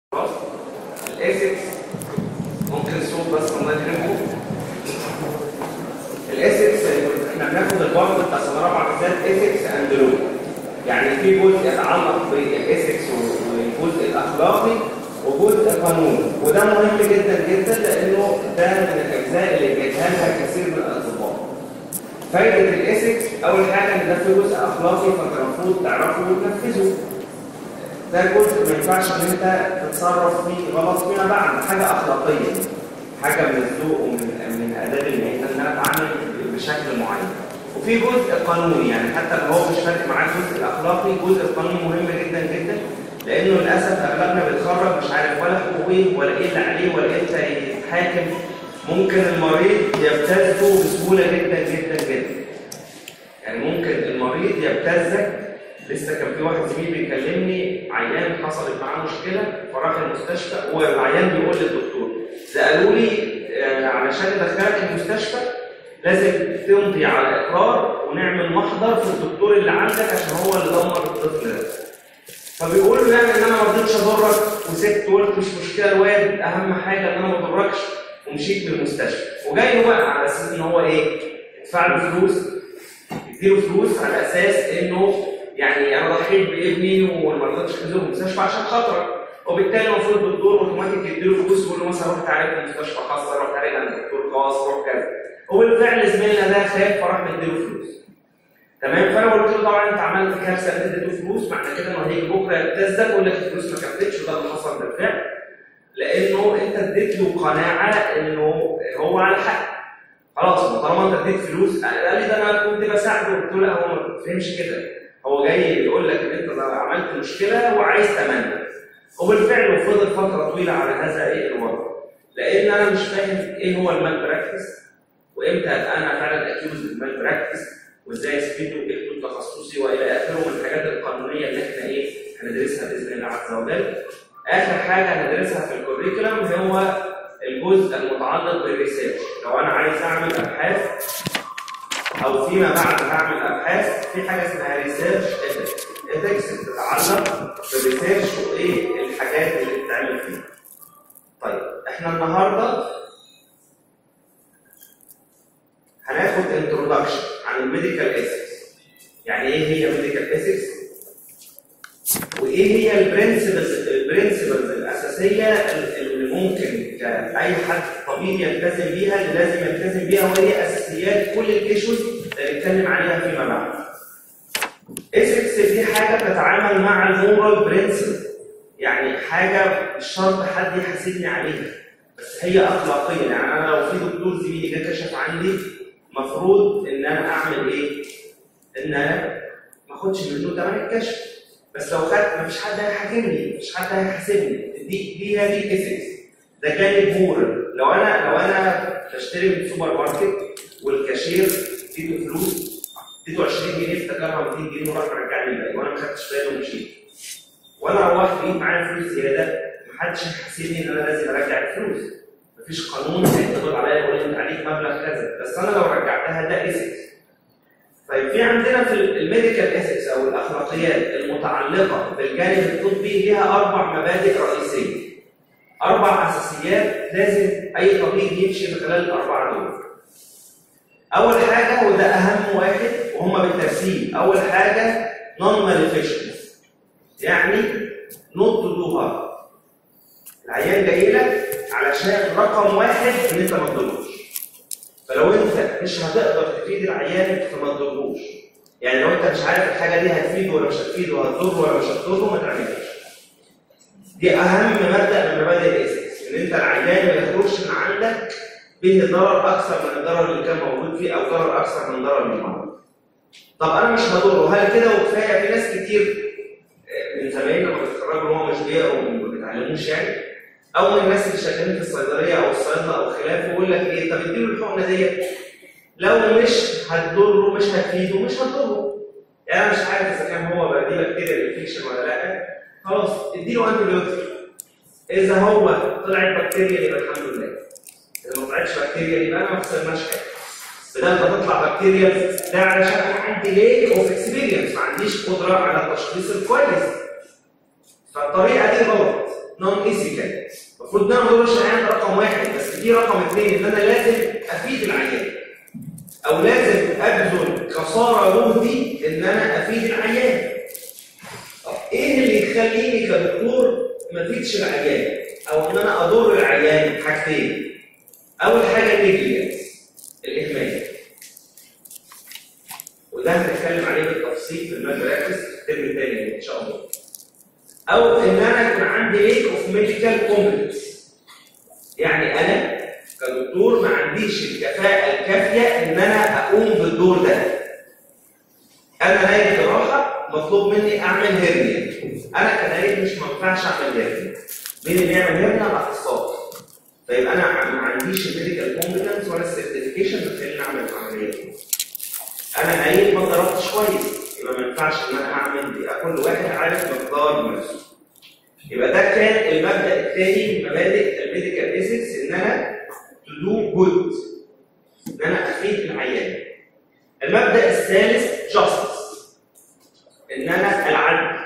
خلاص الاسكس ممكن الصوت بس الله يكرمكم الاسكس احنا بناخد البعد بتاع سنه رابعه بالذات اسكس اند لو يعني في جزء يتعلق بالاسكس والجزء الاخلاقي وجزء قانوني وده مهم جدا جدا لانه ده من الاجزاء اللي بيجهلها كثير من الاطباء فايده الاسكس اول حاجه ان ده في جزء اخلاقي فانت المفروض تعرفه وتنفذه ده جزء ما ينفعش ان انت تتصرف فيه غلط فيما بعد حاجه اخلاقيه حاجه من الذوق ومن من اداب المهنه ان انا اتعامل بشكل معين وفي جزء قانوني يعني حتى لو هو مش فارق معاه الجزء الاخلاقي الجزء القانوني مهم جدا جدا لانه للاسف اغلبنا بيتخرج مش عارف ولا حقوقه ولا ايه اللي عليه ولا امتى يتحاكم ممكن المريض يبتزه بسهوله جدا جدا جدا يعني ممكن المريض يبتزك لسه كان في واحد زميلي بيكلمني عيان حصلت معاه مشكله فراح المستشفى والعيان بيقول للدكتور ده قالوا لي آه، علشان ادخلك المستشفى لازم تمضي على اقرار ونعمل محضر في الدكتور اللي عندك عشان هو اللي دمر الطفل ده. فبيقول له يعني ان انا ما رضيتش اضرك وسبت وقلت مش مشكله الواد اهم حاجه ان انا ما اضركش ومشيت من المستشفى وجاي له بقى على اساس ان هو ايه؟ ادفع له فلوس اديله فلوس على اساس انه يعني انا ضحيت بابني وما رضيتش اخذه المستشفى عشان خاطرك وبالتالي المفروض الدكتور اوتوماتيك يديله فلوس ويقول له مثلا روح تعالج في مستشفى خاصه روح تعالج عند دكتور خاص روح كذا وبالفعل زميلنا ده خاف فراح مديله فلوس تمام فانا قلت له طبعا انت عملت كارثه انت اديته فلوس معنى كده انه هيجي بكره يبتزك ويقول لك الفلوس ما كفتش وده اللي حصل بالفعل لانه انت اديت له قناعه انه هو على حق خلاص ما طالما انت اديت فلوس قال لي ده انا كنت بساعده قلت له لا هو ما فهمش كده هو جاي يقول لك ان انت عملت مشكله وعايز تمنى وبالفعل وفضل فتره طويله على هذا ايه الوضع لان انا مش فاهم ايه هو المال براكتس وامتى ابقى انا فعلا اكيوز بالمال براكتس وازاي اثبته وايه حدود تخصصي والى اخره من الحاجات القانونيه اللي احنا ايه هندرسها باذن الله عز وجل اخر حاجه هندرسها في الكوريكولم هو الجزء المتعلق بالريسيرش لو انا عايز اعمل ابحاث او فيما بعد هعمل ابحاث في حاجه اسمها ريسيرش ايثكس ايثكس بتتعلق بالريسيرش وايه الحاجات اللي بتتعمل فيها طيب احنا النهارده هناخد انترودكشن عن الميديكال ايثكس يعني ايه هي ميديكال ايثكس وايه هي البرنسبلز البرنسبلز الاساسيه اللي ممكن اي حد طبيب يلتزم بيها اللي لازم يلتزم بيها وهي اساسيات كل الايشوز اللي نتكلم عليها فيما بعد. ايثكس دي حاجه بتتعامل مع المورال برنسبل يعني حاجه مش شرط حد يحاسبني عليها بس هي اخلاقيه يعني انا لو في دكتور زميلي جه كشف عندي المفروض ان انا اعمل ايه؟ ان انا ما اخدش منه ثمن الكشف بس لو خدت مفيش حد هيحاكمني مفيش حد هيحاسبني دي دي هي دي ايثكس ده جانب مورال لو انا لو انا بشتري من السوبر ماركت والكاشير اديته فلوس اديته 20 جنيه افتكرها 200 جنيه وراح رجع لي الباقي وانا ما خدتش بالي ومشيت وانا روحت لقيت معايا فلوس زياده محدش هيحاسبني ان انا لازم ارجع الفلوس مفيش قانون هيقبض عليا يقول لي انت عليك مبلغ كذا بس انا لو رجعتها ده ايثكس طيب في عندنا في الميديكال ايثكس او الاخلاقيات المتعلقه بالجانب الطبي ليها اربع مبادئ رئيسيه اربع اساسيات لازم اي طبيب يمشي من خلال الاربعه دول اول حاجه وده اهم واحد وهما بالترتيب اول حاجه نون مانيفيشنز يعني نوت تو دو هارم العيان جاي لك علشان رقم واحد ان انت ما تضروش فلو انت مش هتقدر تفيد العيان فما تضروش يعني لو انت مش عارف الحاجه دي هتفيده ولا مش هتفيده هتضره ولا مش هتضره ما تعملهاش دي اهم مبدا من مبادئ الايثكس ان انت العيان ما يخرجش من عندك به ضرر اكثر من الضرر اللي كان موجود فيه او ضرر اكثر من ضرر المرض. طب انا مش هضره هل كده وكفايه في ناس كتير من زمايلنا لما بيتخرجوا هو مش بيقروا وما بيتعلموش يعني او من الناس اللي شغالين في الصيدليه او الصيدله او خلافه يقول لك ايه طب اديله الحقنه ديت لو مش هتضره مش هتفيده مش هتضره يعني انا مش عارف اذا كان هو بقى دي بكتيريا انفكشن ولا لا خلاص اديله انتي اذا هو طلعت بكتيريا يبقى الحمد لله اذا ما طلعتش بكتيريا يبقى انا ما خسرناش حاجه بدل ما تطلع بكتيريا ده علشان انا عندي ليك اوف اكسبيرينس ما عنديش قدره على التشخيص الكويس فالطريقه دي غلط نون ايثيكال المفروض ان انا ما اقولش العيان ده رقم واحد بس في رقم اثنين ان انا لازم افيد العيان او لازم ابذل خساره جهدي ان انا افيد العيان طب ايه اللي يخليني كدكتور ما افيدش العيان او ان انا اضر العيان حاجتين اول حاجه النيجليجنس الاهمال وده هنتكلم عليه بالتفصيل في المدرسه في الترم الثاني ان شاء الله او ان انا يكون عندي ليك اوف ميديكال كومبتنس يعني انا كدكتور ما عنديش الكفاءه الكافيه ان انا اقوم بالدور ده انا نايم جراحه مطلوب مني اعمل هرنيا انا كنايم مش ما ينفعش اعمل هرنيا مين اللي يعمل هرنيا الاخصائي فيبقى انا ما عنديش الميديكال كومبتنس ولا السيرتيفيكيشن بتخليني اعمل العمليه دي انا نايم ما ضربتش كويس يبقى ما ينفعش ان انا اعمل يبقى كل واحد عارف مقدار نفسه يبقى ده كان المبدا الثاني من مبادئ الميديكال ايثكس ان انا تو دو جود ان انا افيد العيان المبدا الثالث جاستس ان انا العدل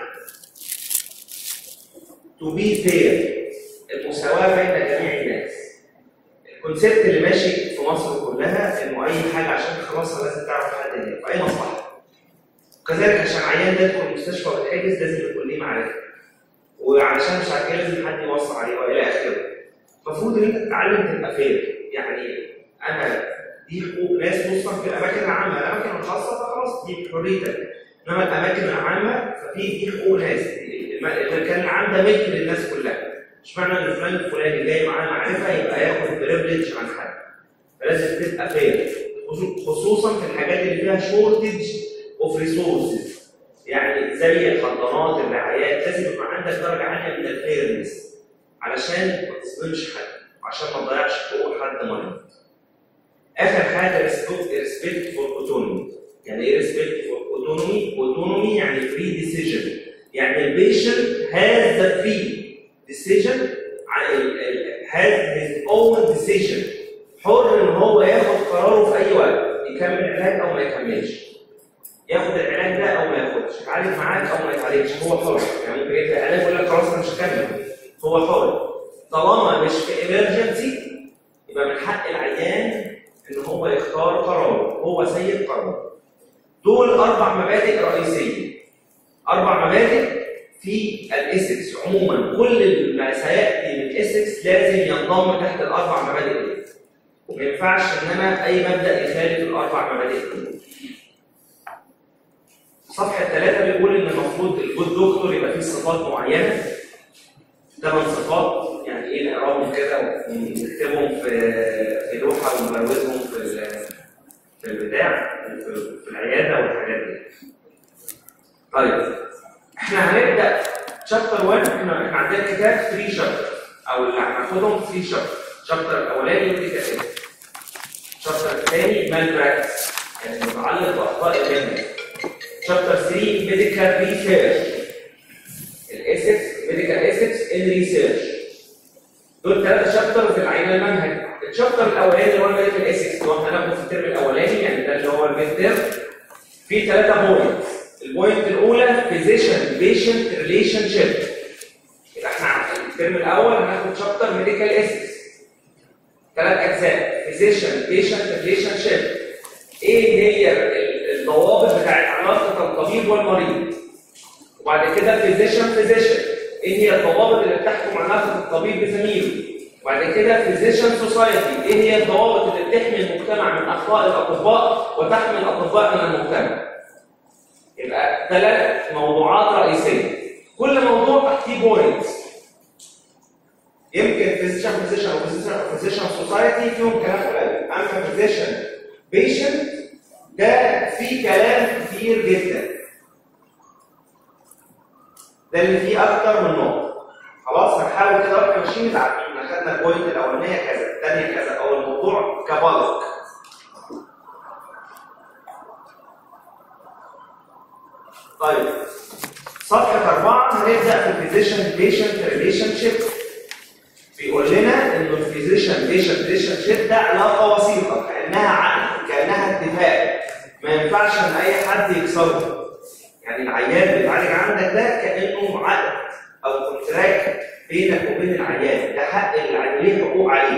تو بي فير المساواه بين جميع الناس الكونسيبت اللي ماشي في مصر كلها انه اي حاجه عشان تخلصها لازم تعرف حد هناك في اي مصلحه وكذلك عشان عيان ده يدخل المستشفى ويتحجز لازم يكون ليه معرفه وعلشان مش عارف ايه لازم حد يوصي عليه والى اخره المفروض ان انت تتعلم تبقى فير يعني انا دي حقوق ناس خصوصا في الاماكن العامه الاماكن الخاصه فخلاص دي حريتك انما الاماكن العامه ففي دي حقوق ناس المكان العام ده ملك للناس كلها مش معنى ان فلان الفلاني جاي معاه معرفه يبقى ياخد بريفليج عن حد فلازم تبقى فير خصوصا في الحاجات اللي فيها شورتج اوف ريسورسز يعني زي الحضانات الرعايات لازم يبقى عندك درجه عاليه من الفيرنس علشان ما تظلمش حد وعشان ما تضيعش حقوق حد مريض. اخر حاجه ريسبكت فور اوتونومي يعني ايه ريسبكت فور اوتونومي؟ اوتونومي يعني فري ديسيجن يعني البيشنت هاز ذا فري ديسيجن هاز هيز اون ديسيجن حر ان هو ياخد قراره في اي وقت يكمل علاج او ما يكملش ياخد العلاج ده او ما ياخدش يتعالج معاك او ما يتعالجش هو حر يعني ممكن يبدا العلاج يقول لك خلاص انا مش هكمل هو حر طالما مش في ايمرجنسي يبقى من حق العيان ان هو يختار قراره هو سيد قراره دول اربع مبادئ رئيسيه اربع مبادئ في الاسكس عموما كل ما سياتي من اسكس لازم ينضم تحت الاربع مبادئ دي ما ينفعش ان انا اي مبدا يخالف الاربع مبادئ دي صفحه ثلاثه بيقول ان المفروض الجود دكتور يبقى فيه صفات معينه ثمان صفات يعني ايه نقراهم كده ونكتبهم في في لوحه ونبروزهم في في البتاع في العياده والحاجات دي. طيب احنا هنبدا شابتر 1 احنا احنا عندنا كتاب 3 شابتر او اللي هناخدهم 3 شابتر الشابتر الاولاني ميديكال الشابتر الثاني مال براكتس يعني متعلق باخطاء المهنه شابتر 3 ميديكال ريسيرش الاسكس ميديكال اسكس ان ريسيرش دول ثلاثه شابتر في العينه المنهج الشابتر الاولاني اللي هو الميديكال اسكس اللي هو هناخده في الترم الاولاني يعني ده اللي هو الميد تيرم فيه ثلاثه بوينتس البوينت الاولى فيزيشن بيشنت ريليشن شيب يبقى احنا الترم الاول هناخد شابتر ميديكال اسكس ثلاث اجزاء فيزيشن بيشنت ريليشن شيب ايه هي الضوابط بتاعت علاقه الطبيب والمريض وبعد كده فيزيشن فيزيشن ايه هي الضوابط اللي بتحكم علاقه الطبيب بزميله وبعد كده فيزيشن سوسايتي ايه هي الضوابط اللي بتحمي المجتمع من اخطاء الاطباء وتحمي الاطباء من المجتمع يبقى ثلاث موضوعات رئيسيه كل موضوع تحتيه بوينتس يمكن فيزيشن فيزيشن او فيزيشن سوسايتي فيهم كلام قليل اما فيزيشن بيشنت ده فيه كلام كتير جدا ده اللي فيه اكتر من نقطه خلاص هنحاول كده واحنا ماشيين نتعلم احنا خدنا البوينت الاولانيه كذا الثانيه كذا او الموضوع كبلك طيب صفحه اربعه هنبدا في الفيزيشن بيشنت ريليشن شيب بيقول لنا ان الفيزيشن بيشنت ريليشن شيب ده علاقه وسيطه كانها عقد كانها اتفاق ما ينفعش ان اي حد يكسره يعني العيان اللي بيتعالج عندك ده كانه عقد او كونتراكت بينك وبين العيان ده حق العيان ليه حقوق عليك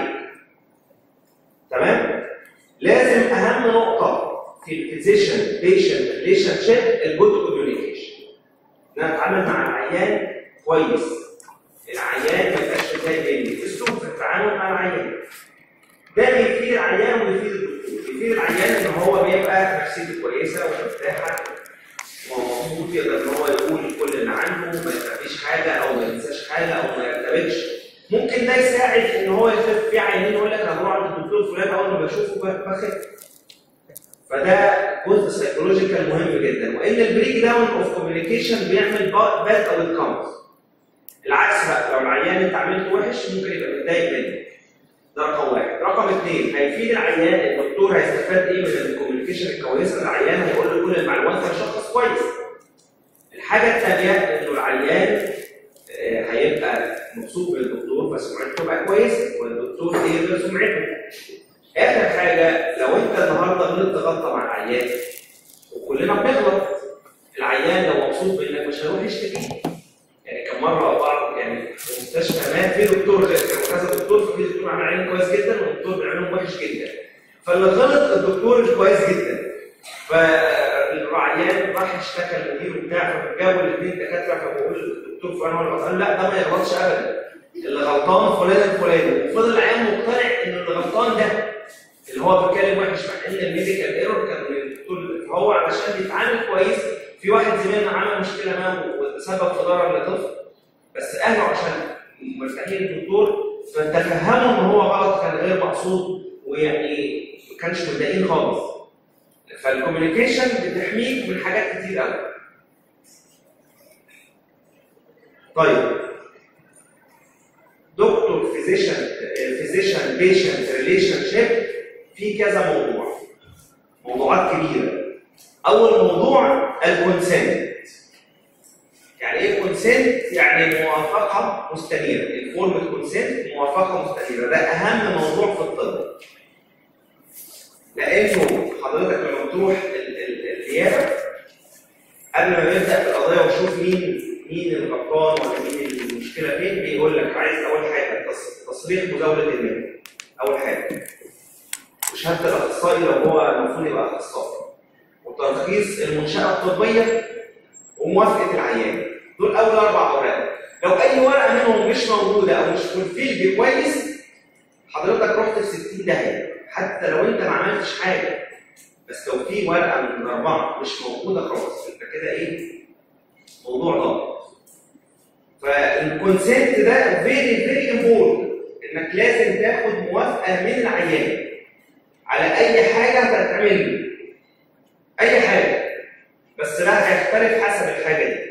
تمام لازم اهم نقطه في الفيزيشن بيشنت ريليشن شيب الجود كوميونيكيشن ان انا اتعامل مع العيان كويس العيان ما يبقاش متضايق مني اسلوب في التعامل مع العيان ده بيفيد العيان ويفيد الدكتور بيفيد العيان ان هو بيبقى نفسيته كويسه ومرتاحه ومبسوط يقدر ان هو يقول كل اللي عنده ما يخبيش حاجه او ما ينساش حاجه او ما يرتبكش ممكن ده يساعد ان هو يخف في عيانين يقول لك انا بروح عند الدكتور فلان اول ما بشوفه بخف فده جزء سيكولوجيكال مهم جدا وان البريك داون اوف كوميونيكيشن بيعمل باد اوت كامز العكس بقى لو العيان انت عملته وحش ممكن يبقى متضايق منك ده رقم واحد رقم اثنين هيفيد العيان الدكتور هيستفاد ايه من الكوميونيكيشن الكويسه العيان هيقول له كل المعلومات هيشخص كويس الحاجه الثانيه انه العيان آه، هيبقى مبسوط بالدكتور فسمعته تبقى كويسه والدكتور ايه سمعته اخر حاجه لو انت النهارده غلطت غلطه مع العيان وكلنا بنغلط العيان لو مبسوط منك مش هيروح يشتكي يعني كم مره بعض يعني في مستشفى ما في دكتور كان كذا دكتور ففي دكتور عمل عيان كويس جدا والدكتور بيعملهم وحش جدا فاللي غلط الدكتور كويس جدا فالعيان راح اشتكى المدير بتاعه فجابوا الاثنين دكاتره فبقول الدكتور فلان هو اللي غلطان لا ده ما يغلطش ابدا اللي غلطان فلان الفلاني وفضل العيان مقتنع ان اللي غلطان ده اللي هو بيتكلم وحش مع ان الميديكال ايرور كان من الدكتور فهو علشان يتعامل كويس في واحد زميلنا عمل مشكله ما وتسبب في ضرر لطفل بس اهله عشان مرتاحين الدكتور فتفهموا ان هو غلط كان غير مقصود ويعني ما كانش متضايقين خالص فالكوميونيكيشن بتحميك من حاجات كتير قوي طيب دكتور فيزيشن فيزيشن بيشنت ريليشن شيب في كذا موضوع موضوعات كبيره اول موضوع الكونسنت يعني ايه كونسنت يعني موافقه مستنيره الفورم كونسنت موافقه مستنيره ده اهم موضوع في الطب لانه حضرتك لما تروح النيابه قبل ما نبدا في القضيه ونشوف مين مين الغلطان ولا مين المشكله فين بيقول لك عايز اول حاجه تصريح مزاوله المال اول حاجه وشهاده الاخصائي لو هو المفروض يبقى اخصائي وترخيص المنشاه الطبيه وموافقه العيان دول اول اربع اوراق لو اي ورقه منهم مش موجوده او مش فولفيلد كويس حضرتك رحت في 60 داهيه حتى لو انت ما عملتش حاجه بس لو في ورقه من الاربعه مش موجوده خلاص انت كده ايه موضوع غلط فالكونسنت ده فيري فيري امبورتنت انك لازم تاخد موافقه من العيان على اي حاجه هتتعمل له اي حاجه بس لا هيختلف حسب الحاجه دي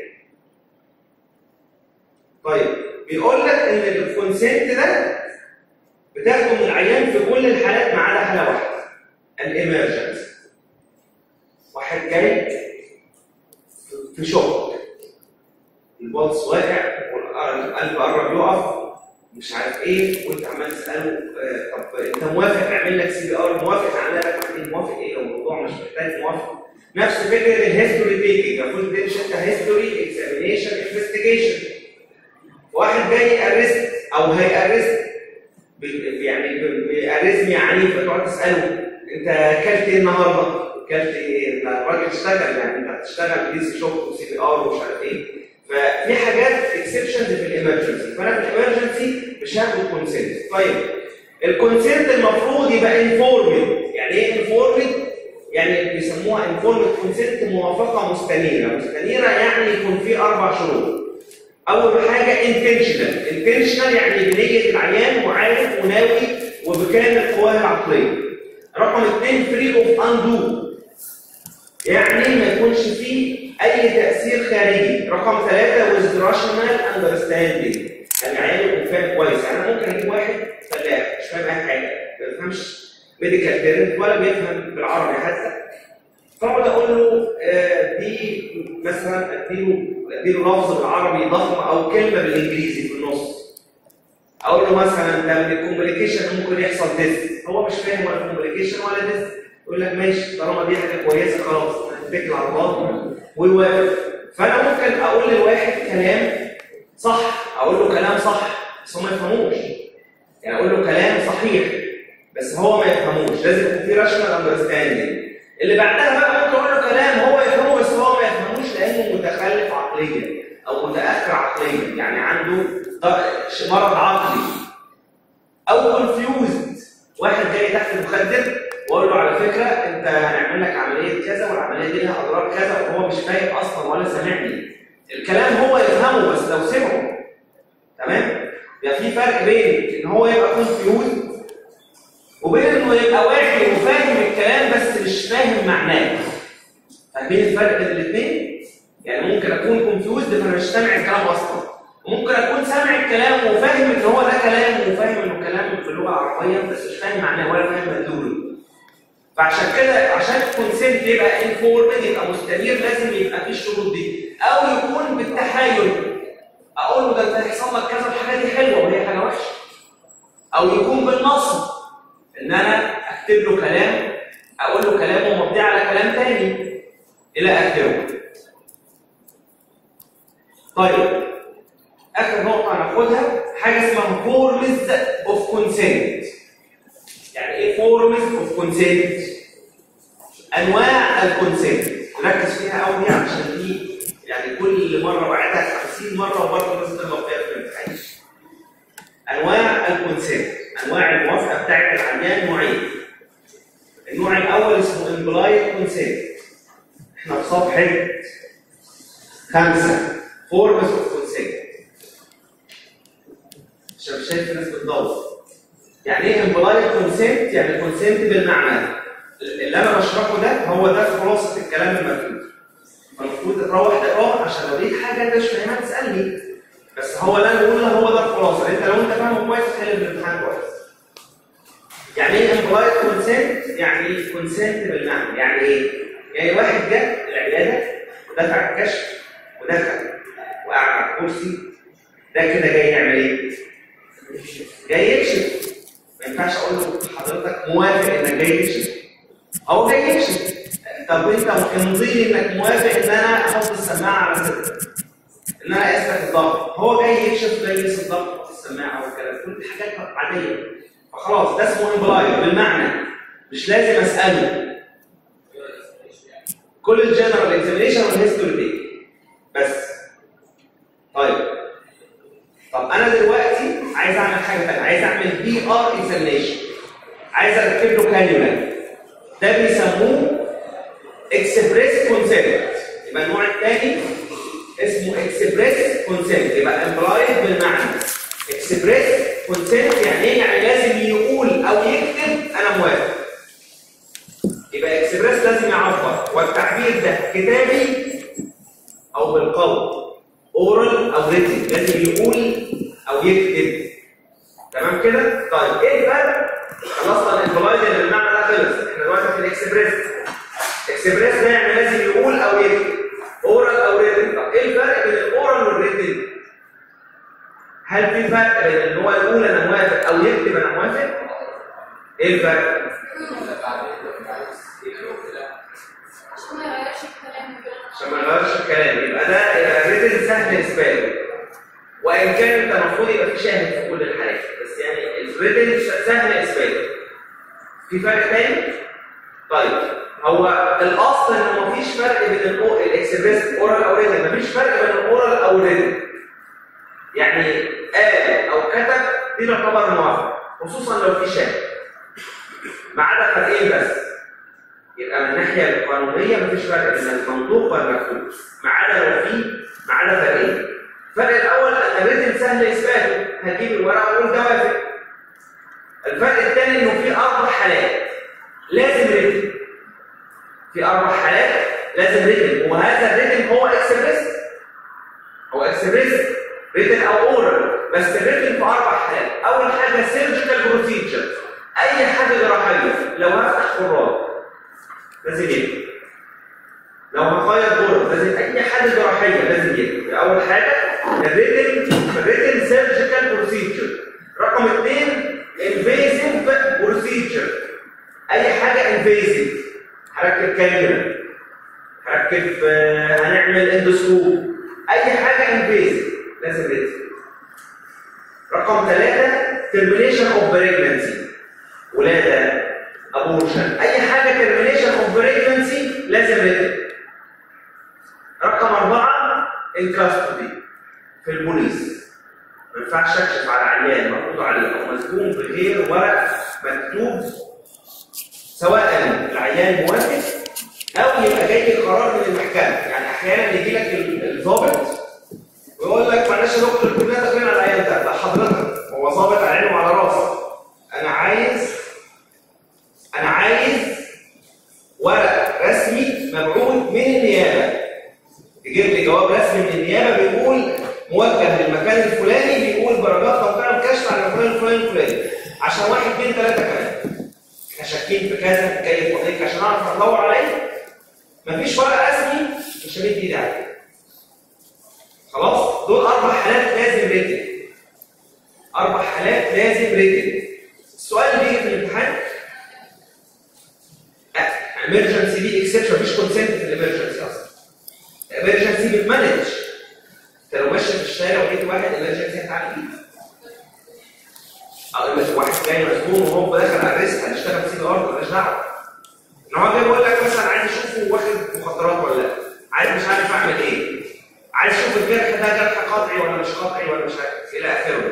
طيب بيقول لك ان الكونسنت ده بتاخده من العيان في كل الحالات ما عدا حاله واحده الامرجنسي واحد جاي في شوك البلس واقع والقلب قرب يقف مش عارف ايه وانت عمال تساله آه طب انت موافق اعمل لك سي بي ار موافق اعمل لك موافق ايه لو الموضوع مش محتاج موافق نفس فكره الهيستوري تيكينج المفروض تمشي انت هيستوري اكزامينيشن انفستيجيشن واحد جاي ارست او هيأرست يعني باريزميا عنيفه تقعد تساله انت اكلت ايه النهارده؟ اكلت ايه؟ ده الراجل اشتغل يعني انت هتشتغل دي شوك وسي بي ار ومش عارف ايه ففي حاجات اكسبشنز في الامرجنسي فانا في الامرجنسي مش هاخد كونسنت طيب الكونسنت المفروض يبقى انفورمد يعني ايه انفورمد؟ يعني بيسموها انفورمد كونسنت موافقه مستنيره مستنيره يعني يكون في اربع شروط اول حاجه انتشنال انتشنال يعني بنيه العيان وعارف وناوي وبكامل قواه العقليه رقم اثنين فري اوف اندو يعني ما يكونش فيه اي تاثير خارجي رقم ثلاثه ويز راشونال اندرستاندينج يعني العيان يكون فاهم كويس يعني ممكن اجيب واحد فلاح مش فاهم اي حاجه ما بيفهمش ميديكال تيرنت ولا بيفهم بالعربي حتى فاقعد اقول له آه دي مثلا اديله اديله لفظ بالعربي ضخم او كلمه بالانجليزي في النص اقول له مثلا ده من الكوميونيكيشن ممكن يحصل تيست هو مش فاهم ولا كوميونيكيشن ولا تيست يقول لك ماشي طالما دي حاجه كويسه خلاص هتتكل على الله ويوافق فانا ممكن اقول للواحد كلام صح اقول له كلام صح بس هو ما يفهموش يعني اقول له كلام صحيح بس هو ما يفهموش لازم يكون في راشونال اندرستاندينج اللي بعدها بقى ممكن اقول له كلام هو يفهمه بس هو ما يفهموش لانه متخلف عقليا او متاخر عقليا يعني عنده ض- مرض عقلي او كونفيوزد واحد جاي تحت المخدر واقول له على فكره انت هنعمل لك عمليه كذا والعمليه دي لها اضرار كذا وهو مش فاهم اصلا ولا سامعني الكلام هو يفهمه بس لو سمعه تمام يبقى في فرق بين ان هو يبقى كونفيوز وبين انه يبقى واعي وفاهم الكلام بس مش فاهم معناه فاهمين الفرق بين الاثنين يعني ممكن اكون كونفيوزد فانا مش سامع الكلام اصلا وممكن اكون سامع الكلام وفاهم ان هو ده كلام وفاهم انه كلام في اللغه العربيه بس مش فاهم معناه ولا فاهم مدلوله فعشان كده عشان الكونسنت يبقى انفورمد يبقى مستمر لازم يبقى فيه الشروط دي او يكون بالتحايل اقول له ده انت هيحصل لك كذا الحاجه دي حلوه وهي حاجه وحشه او يكون بالنصب ان انا اكتب له كلام اقول له كلام ومبني على كلام تاني الى اخره طيب اخر نقطه هناخدها حاجه اسمها فورمز اوف كونسنت يعني ايه فورمز اوف كونسنت انواع الكونسنت ركز فيها قوي دي عشان دي يعني كل مره وعدها 50 مره وبرضه لازم تغلط فيها في الامتحان انواع الكونسنت انواع الموافقه بتاعت العيان نوعين النوع الاول اسمه امبلايد كونسنت احنا في صفحه خمسه فورمز اوف كونسنت عشان مش شايف الناس بتدور يعني ايه امبلايد كونسنت يعني كونسنت بالمعنى اللي انا بشرحه ده هو ده خلاصه الكلام المكتوب فالمفروض تروح تقراه عشان لو لقيت حاجه انت مش فاهمها تسالني بس هو اللي انا بقوله هو ده الخلاصه انت لو انت فاهمه كويس تحل الامتحان كويس يعني ايه امبلايد كونسنت يعني كونسنت بالمعنى يعني ايه يعني واحد جه العياده ودفع الكشف ودخل وقعد على الكرسي ده كده جاي يعمل ايه جاي يكشف ما ينفعش اقول له حضرتك موافق انك جاي تكشف هو جاي يكشف طب انت امضي لي انك موافق ان انا احط السماعه على صدرك ان انا اقيس لك الضغط هو جاي يكشف جاي يقيس الضغط يحط السماعه والكلام كل دي حاجات عاديه فخلاص ده اسمه امبلاي بالمعنى مش لازم اساله كل الجنرال اكزامينشن والهيستوري دي بس طيب طب انا دلوقتي عايز اعمل حاجه ثانيه عايز اعمل بي ار اكزامينشن عايز اركب له كانيولا ده بيسموه اكسبريس كونسنت يبقى النوع الثاني اسمه اكسبريس كونسنت يبقى امبلايد بالمعنى اكسبريس كونسنت يعني ايه يعني لازم يقول او يكتب انا موافق يبقى اكسبريس لازم يعبر والتعبير ده كتابي او بالقول اورال او ريتن لازم يقول او يكتب تمام كده طيب ايه الفرق خلصنا الامبلايد اللي بالمعنى ده خلص احنا دلوقتي في الاكسبريس اكسبريس ده يعني لازم يقول او يكتب اورال او ريتن طب ايه الفرق بين الاورال والريتن هل في فرق بين ان هو يقول انا موافق او يكتب انا موافق ايه الفرق عشان ما يغيرش الكلام كده. عشان ما نغيرش الكلام يبقى ده الريتن سهل اثباته وان كان انت المفروض يبقى في شاهد في كل الحالات بس يعني الريتن سهل اثباته في فرق تاني طيب هو الاصل ان مفيش فرق بين الأو- الاكسبريس اورال او ريتن مفيش فرق بين الاورال او الريتن يعني قال او كتب دي تعتبر موافقه خصوصا لو في شاهد ما عدا فرقين بس يبقى من الناحيه القانونيه مفيش فرق بين المنطوق والمكتوب ما عدا لو في ما عدا فرقين الفرق الاول ان الريتن سهل اثباته هتجيب الورقه وتقول ده وافق الفرق الثاني انه في اربع حالات لازم ريتن في اربع حالات لازم ريتن وهذا الريتن هو اكسبريس هو اكسبريس ريتن او اورال بس الريتن في اربع حالات اول حاجه سيرجيكال بروسيجر اي حاجه جراحيه لو هفتح خراج لازم يكتب لو هغير غرف لازم اي حاجه جراحيه لازم يكتب اول حاجه الريتن الريتن سيرجيكال بروسيجر رقم اثنين انفيزيف بروسيجر اي حاجه انفيزيف هركب كاميرا هركب آه، هنعمل اندوسكوب اي حاجه انفيزيف لازم ريتن termination of pregnancy ولاده ابورشن اي حاجه termination of pregnancy لازم ريتن رقم أربعة الكاستودي في البوليس ما ينفعش اكشف على عيان مقبوض عليه او مسجون بغير ورق مكتوب سواء العيان موافق او يبقى جاي قرار من المحكمه يعني احيانا يجي لك الضابط ويقول لك معلش يا دكتور كلنا داخلين على العيان ده لا حضرتك هو ظابط على عينه وعلى راسه انا عايز انا عايز ورق رسمي مبعوث من النيابه تجيب لي جواب رسمي من النيابه بيقول موجه للمكان الفلاني بيقول درجات موقع الكشف على المكان الفلاني الفلاني عشان واحد اثنين ثلاثه كمان احنا شاكين في كذا جاي فضيلك عشان اعرف ادور عليه مفيش ورق رسمي مش همد ايدي عليه خلاص دول اربع حالات لازم ريتن اربع حالات لازم ريتن السؤال اللي بيجي في الامتحان امرجنسي دي اكسبشن مفيش كونسنت في الامرجنسي اصلا الامرجنسي بتمانج انت لو ماشي في الشارع ولقيت واحد امرجنسي هتعمل ايه؟ او مثلا واحد جاي مسجون وهو داخل على الريسك هنشتغل في سيدي ارض مالناش دعوه ان هو جاي بيقول لك مثلا عايز اشوفه واخد مخدرات ولا لا عايز مش عارف اعمل ايه عايز اشوف الجرح ده جرح قطعي ولا مش قطعي ولا مش عارف الى اخره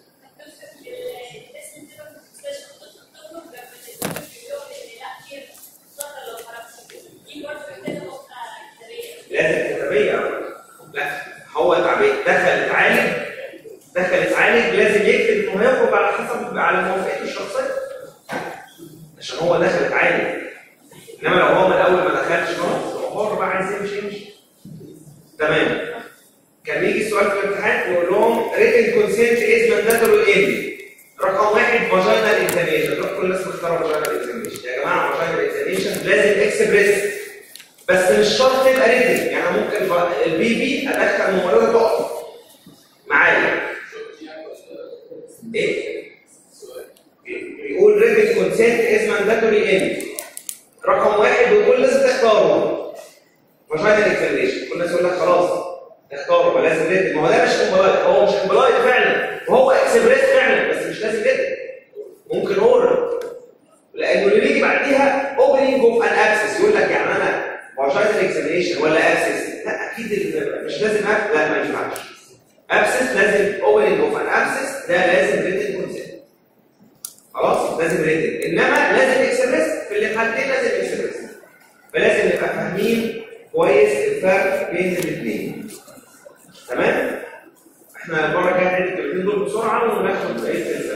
لازم كتابيه لا هو تعبان دخل اتعالج دخل اتعالج لازم يكتب انه هيخرج على حسب على موافقته الشخصيه عشان هو دخل اتعالج انما لو هو من الاول ما دخلش خلاص هو حر بقى عايز يمشي يمشي تمام كان يجي السؤال في الامتحان يقول لهم ريتن كونسنت از مانداتوري ان رقم واحد فاجينال اكزاميشن كل الناس مختاره فاجينال اكزاميشن يا جماعه فاجينال اكزاميشن لازم اكسبريس بس مش شرط تبقى ريتن يعني ممكن البي في ادخل ممرضه تقف معايا ايه بيقول ريتن كونسنت از مانداتوري ان رقم واحد وكل لازم تختاره فاجينال اكزاميشن كل الناس يقول لك خلاص اختاره ما لازم ريتن ما هو ده مش امبلايت هو مش امبلايت فعلا وهو اكسبريس فعلا بس مش لازم ريتن ممكن اورال لانه اللي بيجي بعديها اوبننج اوف ان اكسس يقول لك يعني انا فاجينال اكزامينشن ولا اكسس لا اكيد مش لازم أكسس. لا ما ينفعش ابسس لازم اوبننج اوف ان ابسس ده لازم ريتن كونسنت خلاص لازم ريتن انما لازم اكسبريس في الحالتين لازم اكسبريس فلازم نبقى فاهمين كويس الفرق بين الاثنين تمام احنا المره الجايه هنعيد الكلمتين دول بسرعه وناخد بقيه